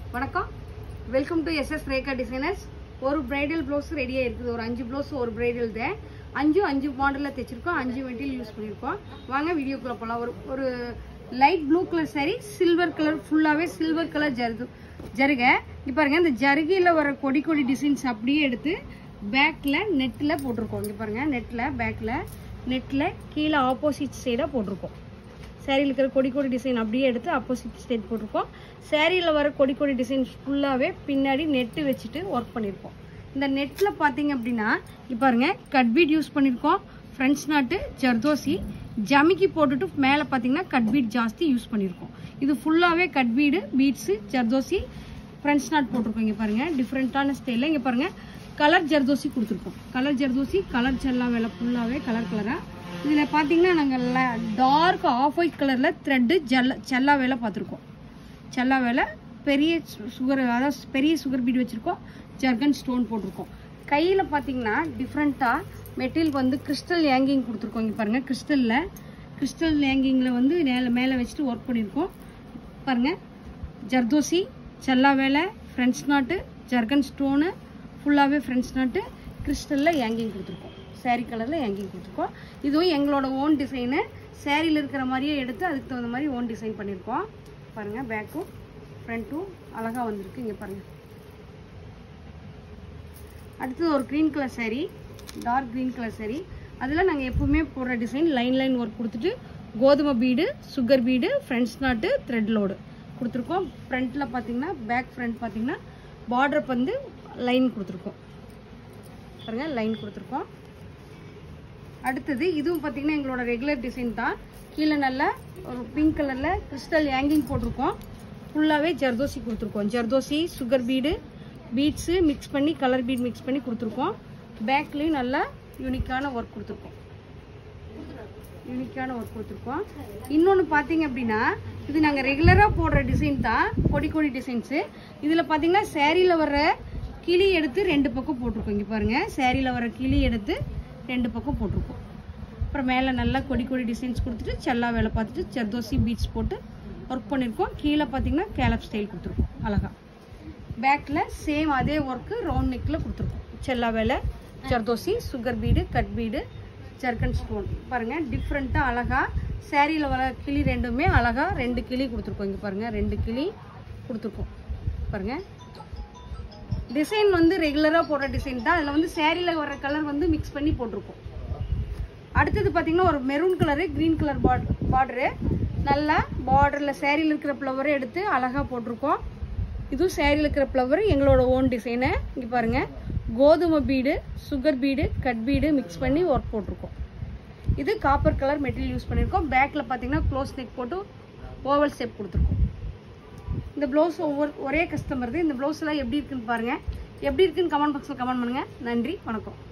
வணக்கம் welcome to SS Rekha designers ஒரு bridal blouse ரெடியாக இருக்குது ஒரு அஞ்சு ப்ளவுஸ் ஒரு பிரைடல் தான் அஞ்சும் அஞ்சு மாடலில் தைச்சிருக்கோம் அஞ்சு மெட்டீரியல் யூஸ் பண்ணியிருக்கோம் வாங்க வீடியோக்குள்ளே போகலாம் ஒரு ஒரு light blue colour saree silver colour ஃபுல்லாகவே சில்வர் கலர் ஜருது ஜருகை இப்போ பாருங்க இந்த ஜருகையில் வர கொடி கொடி டிசைன்ஸ் அப்படியே எடுத்து பேக்கில் நெட்டில் போட்டிருக்கோம் இங்கே பாருங்க நெட்டில் பேக்கில் நெட்டில் கீழே ஆப்போசிட் சைடாக போட்டிருக்கோம் சேரீல இருக்கிற கொடி கொடி டிசைன் அப்படியே எடுத்து ஆப்போசிட் ஸ்டேட் போட்டிருக்கோம் சேரீல வர கொடி கொடி டிசைன் ஃபுல்லாகவே பின்னாடி நெட்டு வச்சுட்டு ஒர்க் பண்ணியிருக்கோம் இந்த நெட்டில் பார்த்தீங்க அப்படின்னா இப்போ பாருங்க கட் பீட் யூஸ் பண்ணியிருக்கோம் ஃப்ரெண்ட்ஸ் நாட்டு ஜர்தோசி ஜமிக்கி போட்டுட்டு மேலே பார்த்தீங்கன்னா கட் பீட் ஜாஸ்தி யூஸ் பண்ணியிருக்கோம் இது ஃபுல்லாகவே cut bead beads zardozi French knot போட்டிருக்கோம் இங்கே பாருங்க டிஃப்ரெண்ட்டான ஸ்டைலில் இங்கே பாருங்க கலர் ஜர்தோசி கொடுத்துருக்கோம் கலர் ஜர்தோசி கலர் செல்லா வேலை ஃபுல்லாகவே கலர் கலராக இதில் பார்த்தீங்கன்னா நாங்கள் டார்க் ஆஃப் ஒயிட் கலரில் த்ரெட்டு ஜல்ல செல்லா வேலை பார்த்துருக்கோம் செல்லா வேலை பெரிய சுகர் அதாவது பெரிய சுகர் பீட் வச்சுருக்கோம் ஜர்கன் ஸ்டோன் போட்டிருக்கோம் கையில் பார்த்தீங்கன்னா டிஃப்ரெண்ட்டாக மெட்டீரியல் வந்து கிறிஸ்டல் ஏங்கிங் கொடுத்துருக்கோம் இங்கே பாருங்கள் கிறிஸ்டலில் கிறிஸ்டல் ஏங்கிங்கில் வந்து மேலே மேலே வச்சுட்டு ஒர்க் பண்ணியிருக்கோம் பாருங்கள் ஜர்தோசி செல்லா வேலை ஃப்ரெண்ட்ஸ் நாட்டு ஜர்கன் ஸ்டோனு ஃபுல்லாகவே ஃப்ரெண்ட்ஸ் நாட்டு கிறிஸ்டலில் ஏங்கிங் கொடுத்துருக்கோம் saree கலரில் ஏங்கிங் கொடுத்துருக்கோம் இதுவும் எங்களோட ஓன் டிசைனு சேரீயில் இருக்கிற மாதிரியே எடுத்து அதுக்கு தகுந்த மாதிரி ஓன் டிசைன் பண்ணியிருக்கோம் பாருங்கள் பேக்கும் ஃப்ரண்ட்டும் அழகாக வந்திருக்கு இங்கே பாருங்கள் அடுத்தது ஒரு green colour saree dark green colour saree அதில் நாங்கள் எப்பவுமே போடுற டிசைன் லைன் லைன் ஒர்க் கொடுத்துட்டு கோதுமை bead sugar bead French knot thread load கொடுத்துருக்கோம் ஃப்ரண்ட்டில் பார்த்தீங்கன்னா பேக் ஃப்ரண்ட் பார்த்தீங்கன்னா பார்டர் வந்து லைன் கொடுத்துருக்கோம் பாருங்க லைன் கொடுத்துருக்கோம் அடுத்தது இதுவும் பார்த்தீங்கன்னா எங்களோட ரெகுலர் டிசைன் தான் கீழே நல்ல ஒரு பிங்க் கலரில் கிறிஸ்டல் ஹேங்கிங் போட்டிருக்கோம் ஃபுல்லாகவே ஜர்தோசி கொடுத்துருக்கோம் zardozi sugar bead beads mix பண்ணி கலர் பீட் மிக்ஸ் பண்ணி கொடுத்துருக்கோம் பேக்லேயும் நல்லா யூனிக்கான ஒர்க் கொடுத்துருக்கோம் யூனிக்கான ஒர்க் கொடுத்துருக்கோம் இன்னொன்று பார்த்தீங்க அப்படின்னா இது நாங்கள் ரெகுலராக போடுற டிசைன் தான் கொடி கொடி டிசைன்ஸு இதில் பார்த்தீங்கன்னா சேரீயில் வர்ற கிளி எடுத்து ரெண்டு பக்கம் போட்டிருக்கோம் இங்கே பாருங்கள் சேரீயில் வர கிளி எடுத்து ரெண்டு பக்கம் போட்டிருக்கோம் அப்புறம் மேலே நல்லா கொடி கொடி டிசைன்ஸ் கொடுத்துட்டு செல்லா வேலை பார்த்துட்டு ஜர்தோசி பீட்ஸ் போட்டு ஒர்க் பண்ணியிருக்கோம் கீழே பார்த்தீங்கன்னா கேலப் ஸ்டைல் கொடுத்துருக்கோம் அழகா பேக்கில் சேம் அதே ஒர்க்கு ரவுண்ட் நெக்கில் கொடுத்துருக்கோம் செல்லா வேலை zardozi sugar bead cut bead zircon stone பாருங்கள் டிஃப்ரெண்ட்டாக அழகா சேரீயில் வர கிளி ரெண்டுமே அழகா ரெண்டு கிளி கொடுத்துருக்கோம் இங்கே பாருங்கள் ரெண்டு கிளி கொடுத்துருக்கோம் பாருங்கள் டிசைன் வந்து ரெகுலராக போடுற டிசைன் தான் அதில் வந்து சேரீயில் வர கலர் வந்து மிக்ஸ் பண்ணி போட்டிருக்கோம் அடுத்தது பார்த்தீங்கன்னா ஒரு maroon colour green colour border border நல்லா பார்டரில் சேரீயில் இருக்கிற ஃப்ளவரை எடுத்து அழகாக போட்டிருக்கோம் இதுவும் சேரீயில் இருக்கிற ஃப்ளவர் எங்களோட ஓன் டிசைனு இங்கே பாருங்கள் கோதுமை bead sugar bead cut bead mix பண்ணி ஒர்க் போட்டிருக்கோம் இது காப்பர் கலர் மெட்டீரியல் யூஸ் பண்ணியிருக்கோம் பேக்கில் பார்த்தீங்கன்னா க்ளோஸ் நெக் போட்டு ஓவல் ஷேப் கொடுத்துருக்கோம் இந்த ப்ளவுஸ் ஒவ்வொரு ஒரே கஸ்டமர் இந்த ப்ளவுஸ்லாம் எப்படி இருக்குன்னு பாருங்கள் எப்படி இருக்குன்னு கமெண்ட் பாக்ஸில் கமெண்ட் பண்ணுங்கள் நன்றி வணக்கம்